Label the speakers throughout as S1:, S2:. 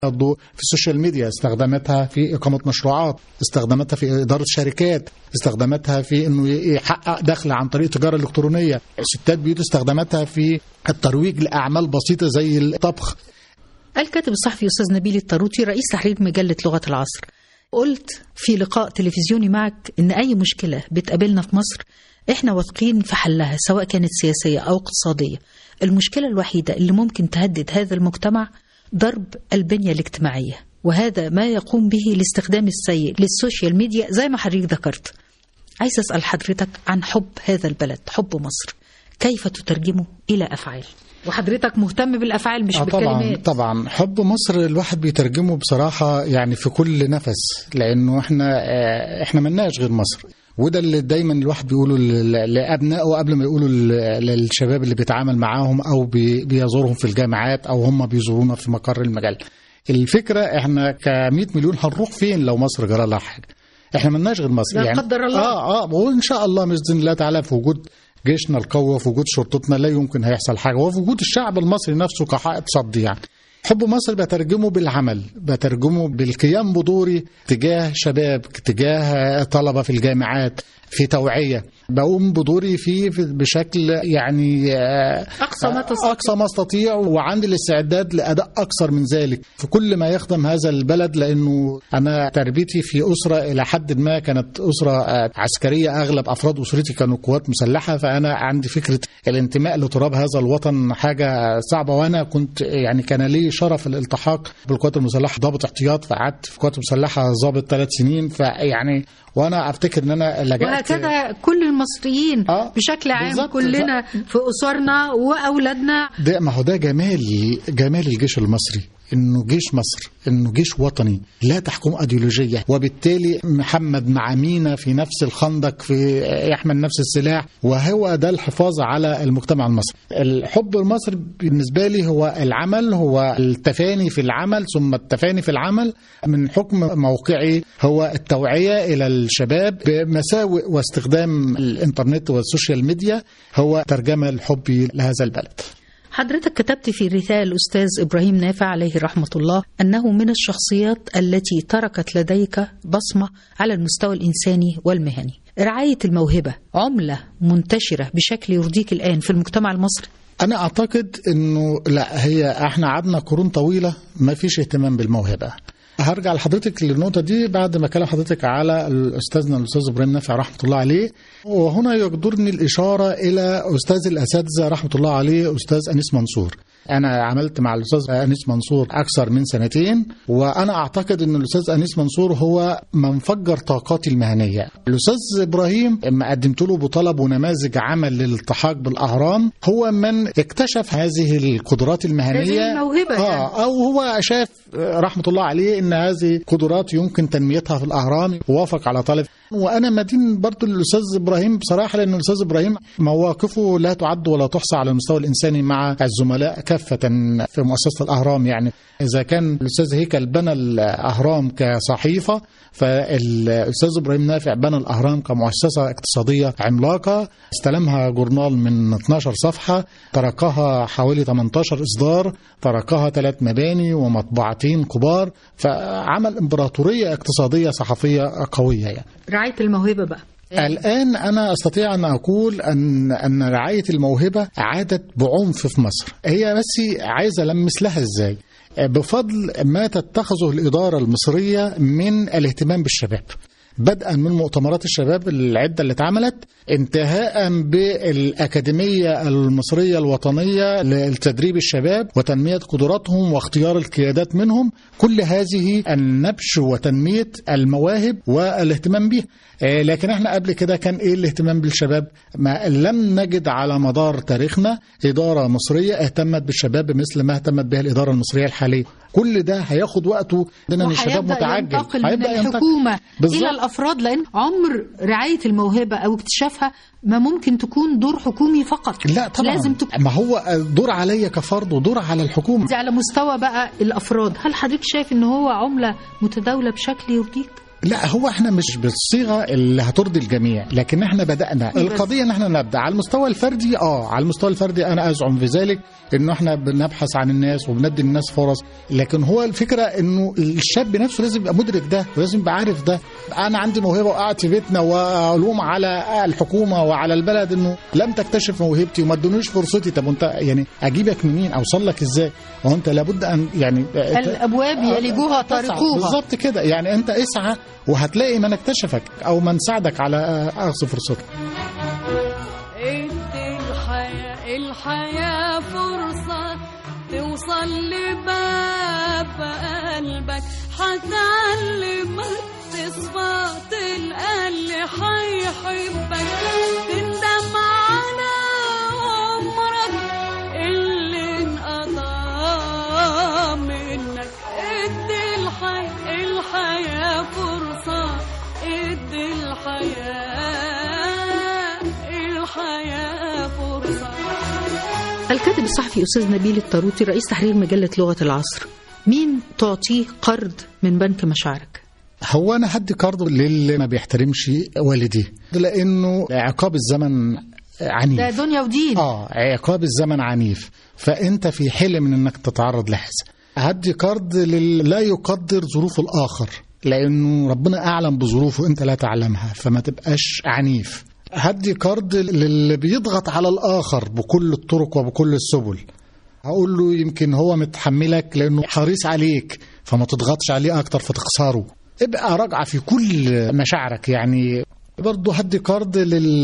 S1: الضوء في السوشيال ميديا استخدمتها في إقامة مشروعات استخدمتها في إدارة شركات استخدمتها في أنه يحقق دخل عن طريق التجارة الإلكترونية ستات بيوت استخدمتها في الترويج لأعمال بسيطة زي الطبخ
S2: الكاتب الصحفي أستاذ نبيل الطاروطي رئيس تحرير مجلة لغة العصر قلت في لقاء تلفزيوني معك إن أي مشكلة بتقابلنا في مصر إحنا واثقين في حلها سواء كانت سياسية أو اقتصادية المشكلة الوحيدة اللي ممكن تهدد هذا المجتمع ضرب البنية الاجتماعية وهذا ما يقوم به الاستخدام السيء للسوشيال ميديا زي ما حضرتك ذكرت عايز أسأل حضرتك عن حب هذا البلد حب مصر كيف تترجمه إلى أفعال وحضرتك مهتم بالأفعال مش
S1: آه طبعا
S2: بالكلمات
S1: طبعا حب مصر الواحد بيترجمه بصراحة يعني في كل نفس لأنه احنا آه، احنا ملناش غير مصر وده اللي دايما الواحد بيقوله ل- لابنائه قبل ما يقولوا ل- للشباب اللي بيتعامل معاهم او بي- بيزورهم في الجامعات او هم بيزورونا في مقر المجال الفكره احنا ك 100 مليون هنروح فين لو مصر جرى لها حاجه احنا ملناش غير مصر
S2: لا قدر الله.
S1: اه اه وان شاء الله باذن الله تعالى في وجود جيشنا القوي وفي وجود شرطتنا لا يمكن هيحصل حاجه وفي وجود الشعب المصري نفسه كحائط صد يعني حب مصر بترجمه بالعمل بترجمه بالقيام بدوري تجاه شباب تجاه طلبة في الجامعات في توعية بقوم بدوري فيه في- بشكل يعني آه،
S2: أقصى ما تستطيع.
S1: أقصى ما استطيع وعندي الاستعداد لأداء أكثر من ذلك في كل ما يخدم هذا البلد لأنه أنا تربيتي في أسرة إلى حد ما كانت أسرة آه، عسكرية أغلب أفراد أسرتي كانوا قوات مسلحة فأنا عندي فكرة الانتماء لتراب هذا الوطن حاجة صعبة وأنا كنت يعني كان لي شرف الالتحاق بالقوات المسلحة ضابط احتياط فقعدت في القوات المسلحة ضابط ثلاث سنين فيعني وأنا أفتكر إن أنا لجأت
S2: وهكذا كل المصريين
S1: آه،
S2: بشكل عام
S1: بالظبط.
S2: كلنا في أسرنا وأولادنا
S1: ده ما هو ده جمال جمال الجيش المصري انه جيش مصر انه جيش وطني لا تحكم ايديولوجيه وبالتالي محمد مع مينا في نفس الخندق في يحمل نفس السلاح وهو ده الحفاظ على المجتمع المصري الحب المصري بالنسبه لي هو العمل هو التفاني في العمل ثم التفاني في العمل من حكم موقعي هو التوعيه الى الشباب بمساوئ واستخدام الانترنت والسوشيال ميديا هو ترجمه لحبي لهذا البلد
S2: حضرتك كتبت في رسالة الأستاذ إبراهيم نافع عليه رحمة الله أنه من الشخصيات التي تركت لديك بصمة على المستوى الإنساني والمهني رعاية الموهبة عملة منتشرة بشكل يرضيك الآن في المجتمع المصري
S1: انا اعتقد انه لا هي احنا قعدنا قرون طويله ما فيش اهتمام بالموهبه هرجع لحضرتك للنقطة دي بعد ما كلم حضرتك على أستاذنا الأستاذ إبراهيم نافع رحمة الله عليه وهنا يجدرني الإشارة إلى أستاذ الأساتذة رحمة الله عليه أستاذ أنيس منصور أنا عملت مع الأستاذ أنيس منصور أكثر من سنتين وأنا أعتقد أن الأستاذ أنيس منصور هو من فجر طاقاتي المهنية الأستاذ إبراهيم لما قدمت له بطلب ونماذج عمل للالتحاق بالأهرام هو من اكتشف هذه القدرات المهنية
S2: هذه الموهبة
S1: آه
S2: يعني.
S1: أو هو شاف رحمة الله عليه أن هذه قدرات يمكن تنميتها في الأهرام ووافق على طلب وأنا مدين برضو للأستاذ إبراهيم بصراحة لأن الأستاذ إبراهيم مواقفه لا تعد ولا تحصى على المستوى الإنساني مع الزملاء كافة في مؤسسة الأهرام يعني إذا كان الأستاذ هيكل بنى الأهرام كصحيفة فالأستاذ إبراهيم نافع بنى الأهرام كمؤسسة اقتصادية عملاقة استلمها جورنال من 12 صفحة تركها حوالي 18 إصدار تركها ثلاث مباني ومطبعتين كبار فعمل إمبراطورية اقتصادية صحفية قوية يعني
S2: رعاية الموهبة بقى
S1: الآن أنا أستطيع أن أقول أن أن رعاية الموهبة عادت بعنف في مصر هي بس عايزة ألمس لها إزاي بفضل ما تتخذه الإدارة المصرية من الاهتمام بالشباب بدءا من مؤتمرات الشباب العدة اللي اتعملت انتهاء بالأكاديمية المصرية الوطنية لتدريب الشباب وتنمية قدراتهم واختيار القيادات منهم كل هذه النبش وتنمية المواهب والاهتمام بها آه، لكن احنا قبل كده كان ايه الاهتمام بالشباب ما لم نجد على مدار تاريخنا إدارة مصرية اهتمت بالشباب مثل ما اهتمت بها الإدارة المصرية الحالية كل ده هياخد وقته لأن الشباب
S2: وهيبدأ
S1: متعجل
S2: ينتقل من
S1: هيبدأ ينتقل.
S2: الحكومة
S1: بالظبط.
S2: إلى الأفراد لأن عمر رعاية الموهبة أو اكتشافها ما ممكن تكون دور حكومي فقط
S1: لا طبعا
S2: لازم تكون
S1: ما هو دور عليا كفرد ودور على الحكومة
S2: دي على مستوى بقى الافراد هل حضرتك شايف ان هو عمله متداوله بشكل يرضيك
S1: لا هو احنا مش بالصيغه اللي هترضي الجميع لكن احنا بدانا القضيه ان احنا نبدا على المستوى الفردي اه على المستوى الفردي انا ازعم في ذلك انه احنا بنبحث عن الناس وبندي الناس فرص لكن هو الفكره انه الشاب نفسه لازم يبقى مدرك ده ولازم يبقى عارف ده انا عندي موهبه وقعدت في بيتنا والوم على الحكومه وعلى البلد انه لم تكتشف موهبتي وما ادونيش فرصتي طب وانت يعني اجيبك منين اوصل لك ازاي هو انت لابد ان يعني
S2: الابواب يلجوها طارقوها
S1: بالظبط كده يعني انت اسعى وهتلاقي من اكتشفك او من ساعدك على اخذ فرصتك
S3: ادي الحياة الحياة فرصة توصل لباب قلبك هتعلمك تصفى تلقى اللي حيحبك تندم على عمرك اللي انقضى منك ادي الحياة الحياة فرصة ادي الحياة الحياة فرصة
S2: الكاتب الصحفي أستاذ نبيل الطاروطي رئيس تحرير مجلة لغة العصر مين تعطيه قرض من بنك مشاعرك؟
S1: هو انا هدي قرض للي ما بيحترمش والديه لانه عقاب الزمن عنيف
S2: ده دنيا ودين
S1: اه عقاب الزمن عنيف فانت في حلم من انك تتعرض لهذا هدي قرض للي لا يقدر ظروف الاخر لانه ربنا اعلم بظروفه انت لا تعلمها فما تبقاش عنيف هدي قرض للي بيضغط على الاخر بكل الطرق وبكل السبل هقول له يمكن هو متحملك لانه حريص عليك فما تضغطش عليه اكتر فتخسره ابقى راجعه في كل مشاعرك يعني برضه هدي قرض لل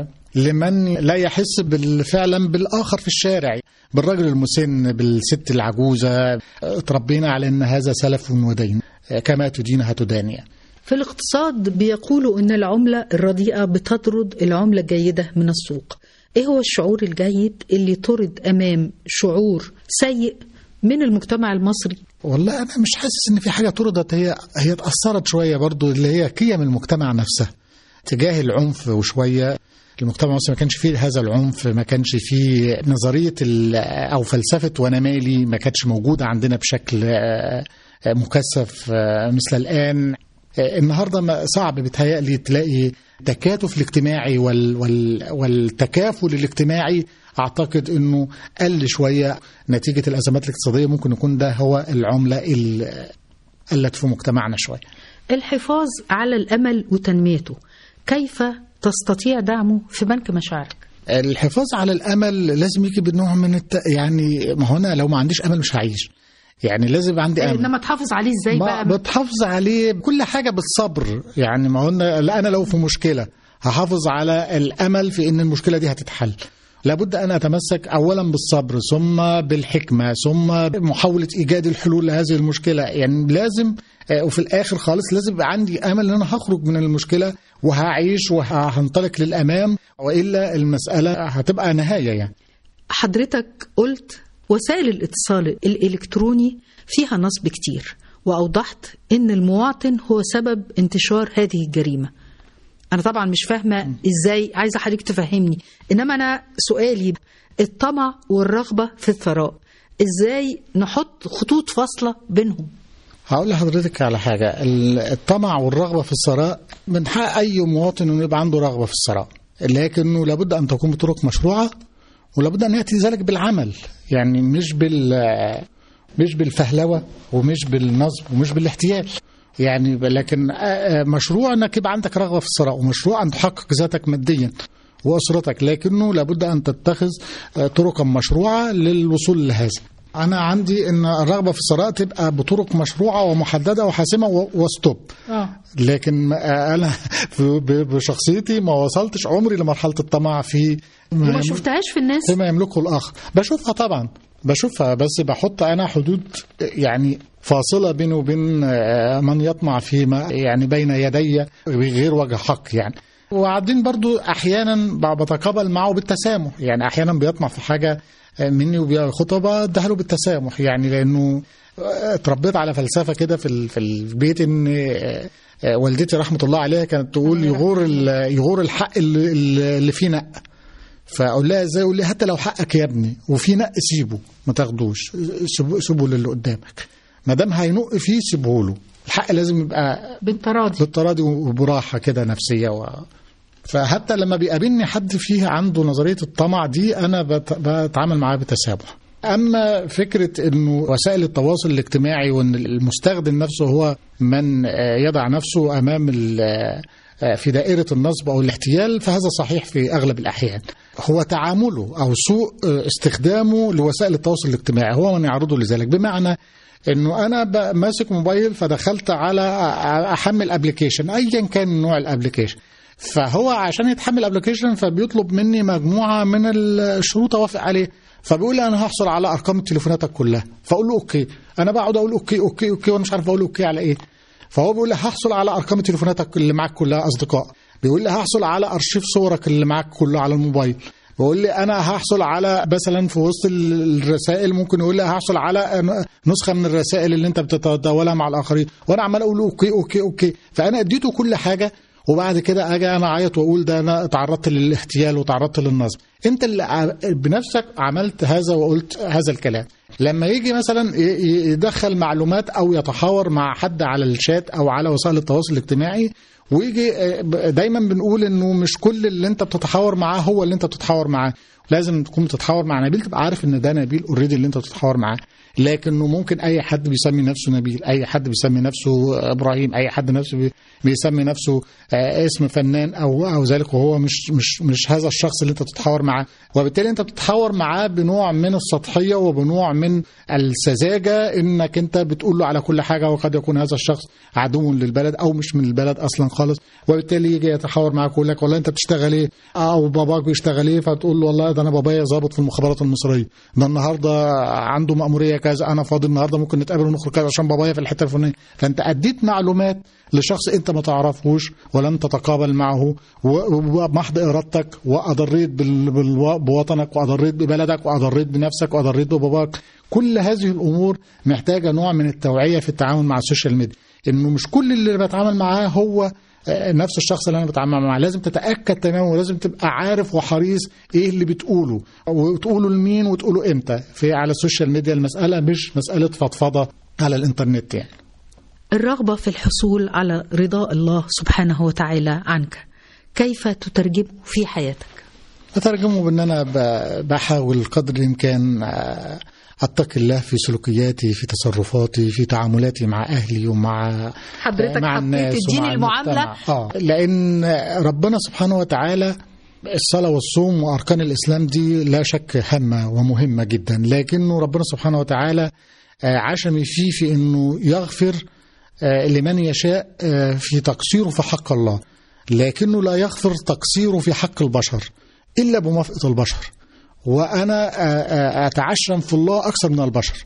S1: لمن لا يحس بال- فعلا بالاخر في الشارع بالرجل المسن بالست العجوزه تربينا على ان هذا سلف ودين كما تدين هتدان يعني.
S2: في الاقتصاد بيقولوا ان العمله الرديئه بتطرد العمله الجيده من السوق ايه هو الشعور الجيد اللي طرد امام شعور سيء من المجتمع المصري
S1: والله انا مش حاسس ان في حاجه طردت هي هي اتاثرت شويه برضو اللي هي قيم المجتمع نفسها تجاه العنف وشويه المجتمع المصري ما كانش فيه هذا العنف ما كانش فيه نظريه ال- او فلسفه وانا مالي ما كانتش موجوده عندنا بشكل آه، آه، مكثف آه، مثل الان آه، النهارده ما- صعب بيتهيألي تلاقي التكاتف الاجتماعي وال وال والتكافل الاجتماعي اعتقد انه قل شويه نتيجه الازمات الاقتصاديه ممكن يكون ده هو العمله اللي قلت في مجتمعنا شويه
S2: الحفاظ على الامل وتنميته كيف تستطيع دعمه في بنك مشاعرك
S1: الحفاظ على الامل لازم يجي بنوع من الت... يعني ما هو انا لو ما عنديش امل مش هعيش يعني لازم يبقى عندي امل
S2: انما تحافظ عليه ازاي
S1: ما
S2: بقى
S1: بتحافظ عليه كل حاجه بالصبر يعني ما قلنا لا انا لو في مشكله هحافظ على الامل في ان المشكله دي هتتحل لابد ان اتمسك اولا بالصبر ثم بالحكمه ثم محاوله ايجاد الحلول لهذه المشكله يعني لازم آه، وفي الاخر خالص لازم يبقى عندي امل ان انا هخرج من المشكله وهعيش وهنطلق للامام والا المساله هتبقى نهايه يعني
S2: حضرتك قلت وسائل الاتصال الإلكتروني فيها نصب كتير وأوضحت إن المواطن هو سبب انتشار هذه الجريمة أنا طبعا مش فاهمة إزاي عايزة حضرتك تفهمني إنما أنا سؤالي الطمع والرغبة في الثراء إزاي نحط خطوط فاصلة بينهم
S1: هقول لحضرتك على حاجة ال- الطمع والرغبة في الثراء من حق أي مواطن إنه يبقى عنده رغبة في الثراء لكنه لابد أن تكون بطرق مشروعة ولابد أن يأتي ذلك بالعمل يعني مش بال مش بالفهلوة ومش بالنصب ومش بالاحتيال يعني لكن آه، آه، مشروع انك يبقى عندك رغبه في الثراء ومشروع ان تحقق ذاتك ماديا واسرتك لكنه لابد ان تتخذ آه، طرقا مشروعه للوصول لهذا انا عندي ان الرغبه في الثراء تبقى بطرق مشروعه ومحدده وحاسمه و- وستوب لكن آه، انا في- ب- بشخصيتي ما وصلتش عمري لمرحله الطمع في ما
S2: وما
S1: يم-
S2: شفتهاش في الناس
S1: فيما يملكه الاخر بشوفها طبعا بشوفها بس بحط انا حدود يعني فاصله بيني وبين آه، من يطمع فيما يعني بين يدي بغير وجه حق يعني وبعدين برضو احيانا ب- بتقابل معه بالتسامح يعني احيانا بيطمع في حاجه آه، مني وبياخدها بديها له بالتسامح يعني لانه آه، اتربيت على فلسفه كده في ال- في البيت ان آه، آه، والدتي رحمه الله عليها كانت تقول يغور ال- يغور الحق اللي, اللي فيه نق فاقول لها ازاي اقول لها حتى لو حقك يا ابني وفي نق سيبه ما تاخدوش سيبه, سيبه للي قدامك ما دام هينق فيه سيبه له الحق لازم يبقى
S2: بالتراضي
S1: بالتراضي وبراحه كده نفسيه و... فحتى لما بيقابلني حد فيه عنده نظريه الطمع دي انا بت... بتعامل معاه بتسامح اما فكره انه وسائل التواصل الاجتماعي وان المستخدم نفسه هو من آه، يضع نفسه امام ال- آه، في دائره النصب او الاحتيال فهذا صحيح في اغلب الاحيان هو تعامله او سوء آه، استخدامه لوسائل التواصل الاجتماعي هو من يعرضه لذلك بمعنى انه انا ب- ماسك موبايل فدخلت على أ- احمل ابلكيشن ايا كان نوع الابلكيشن فهو عشان يتحمل ابلكيشن فبيطلب مني مجموعه من الشروط اوافق عليه فبيقول لي انا هحصل على ارقام تليفوناتك كلها فاقول له اوكي انا بقعد اقول اوكي اوكي اوكي وانا مش عارف اقول اوكي على ايه فهو بيقول لي هحصل على ارقام تليفوناتك اللي معاك كلها اصدقاء بيقول لي هحصل على ارشيف صورك اللي معاك كله على الموبايل بيقول لي انا هحصل على مثلا في وسط الرسائل ممكن يقول لي هحصل على نسخه من الرسائل اللي انت بتتداولها مع الاخرين وانا عمال اقول له اوكي اوكي اوكي فانا اديته كل حاجه وبعد كده اجي انا اعيط واقول ده انا تعرضت للاحتيال وتعرضت للنصب انت اللي ع- بنفسك عملت هذا وقلت هذا الكلام لما يجي مثلا ي- ي- يدخل معلومات او يتحاور مع حد على الشات او على وسائل التواصل الاجتماعي ويجي آه، ب- دايما بنقول انه مش كل اللي انت بتتحاور معاه هو اللي انت بتتحاور معاه لازم تكون بتتحاور مع نبيل تبقى عارف ان ده نبيل اوريدي اللي انت بتتحاور معاه لكنه ممكن اي حد بيسمي نفسه نبيل اي حد بيسمي نفسه ابراهيم اي حد نفسه بي- بيسمي نفسه آه، اسم فنان او او ذلك وهو مش مش مش هذا الشخص اللي انت بتتحاور معاه وبالتالي انت بتتحاور معاه بنوع من السطحيه وبنوع من السذاجه انك انت بتقول له على كل حاجه وقد يكون هذا الشخص عدو للبلد او مش من البلد اصلا خالص وبالتالي يجي يتحاور معاك ويقول لك والله انت بتشتغل ايه او باباك بيشتغل ايه فتقول له والله ده انا بابايا ضابط في المخابرات المصريه ده النهارده عنده مأموريه كذا انا فاضي النهارده ممكن نتقابل ونخرج كذا عشان بابايا في الحته الفلانيه فانت اديت معلومات لشخص انت ما تعرفوش ولم تتقابل معه و- وبمحض ارادتك واضريت بال- بال- بوطنك واضريت ببلدك واضريت بنفسك واضريت بباباك كل هذه الامور محتاجه نوع من التوعيه في التعامل مع السوشيال ميديا انه مش كل اللي بتعامل معاه هو آه، نفس الشخص اللي انا بتعامل معاه لازم تتاكد تماما ولازم تبقى عارف وحريص ايه اللي بتقوله وتقوله لمين وتقوله امتى في على السوشيال ميديا المساله مش مساله فضفضه على الانترنت يعني
S2: الرغبة في الحصول على رضاء الله سبحانه وتعالى عنك كيف تترجمه في حياتك
S1: أترجمه بأن أنا ب- بحاول قدر الإمكان آه، أتقي الله في سلوكياتي في تصرفاتي في تعاملاتي مع أهلي ومع
S2: حضرتك
S1: مع
S2: حطيت
S1: الناس
S2: الدين
S1: ومع
S2: المعاملة
S1: المجتمع. آه لأن ربنا سبحانه وتعالى الصلاة والصوم وأركان الإسلام دي لا شك هامة ومهمة جدا لكنه ربنا سبحانه وتعالى آه، عشمي فيه في أنه يغفر آه، لمن يشاء آه، في تقصيره في حق الله لكنه لا يغفر تقصيره في حق البشر إلا بموافقة البشر وأنا آه، آه، أتعشم في الله أكثر من البشر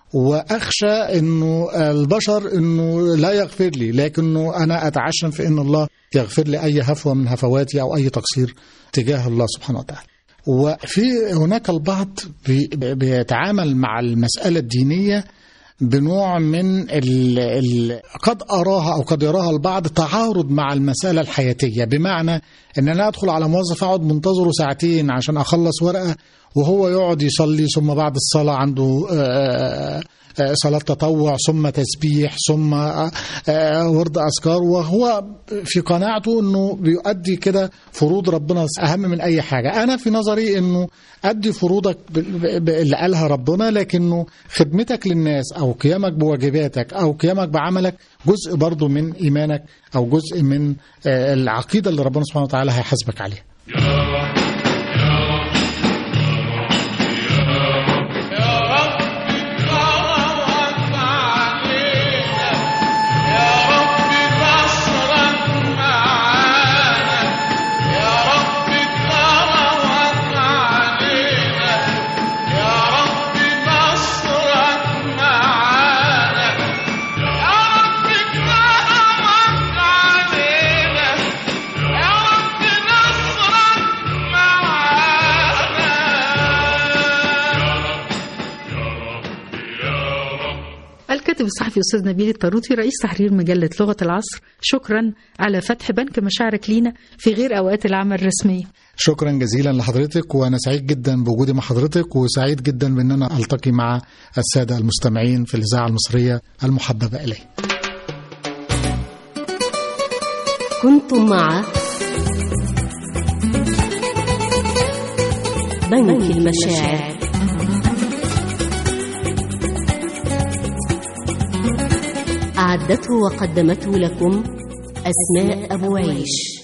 S1: واخشى انه البشر انه لا يغفر لي لكنه انا اتعشم في ان الله يغفر لي اي هفوه من هفواتي او اي تقصير تجاه الله سبحانه وتعالى. وفي هناك البعض بي- بيتعامل مع المساله الدينيه بنوع من ال ال قد اراها او قد يراها البعض تعارض مع المساله الحياتيه بمعنى ان انا ادخل على موظف اقعد منتظره ساعتين عشان اخلص ورقه وهو يقعد يصلي ثم بعد الصلاه عنده آه، آه، صلاة تطوع ثم تسبيح ثم آه، آه، ورد أذكار وهو في قناعته أنه بيؤدي كده فروض ربنا أهم من أي حاجة أنا في نظري أنه أدي فروضك ب- ب- اللي قالها ربنا لكنه خدمتك للناس أو قيامك بواجباتك أو قيامك بعملك جزء برضو من إيمانك أو جزء من آه، العقيدة اللي ربنا سبحانه وتعالى هيحاسبك عليها
S2: الكاتب الصحفي أستاذ نبيل الطاروطي رئيس تحرير مجلة لغة العصر شكرا على فتح بنك مشاعرك لينا في غير أوقات العمل الرسمية
S1: شكرا جزيلا لحضرتك وانا سعيد جدا بوجودي مع حضرتك وسعيد جدا بان انا التقي مع الساده المستمعين في الاذاعه المصريه المحببه الي
S4: كنتم مع بنك المشاعر أعدته وقدمته لكم أسماء أبو عيش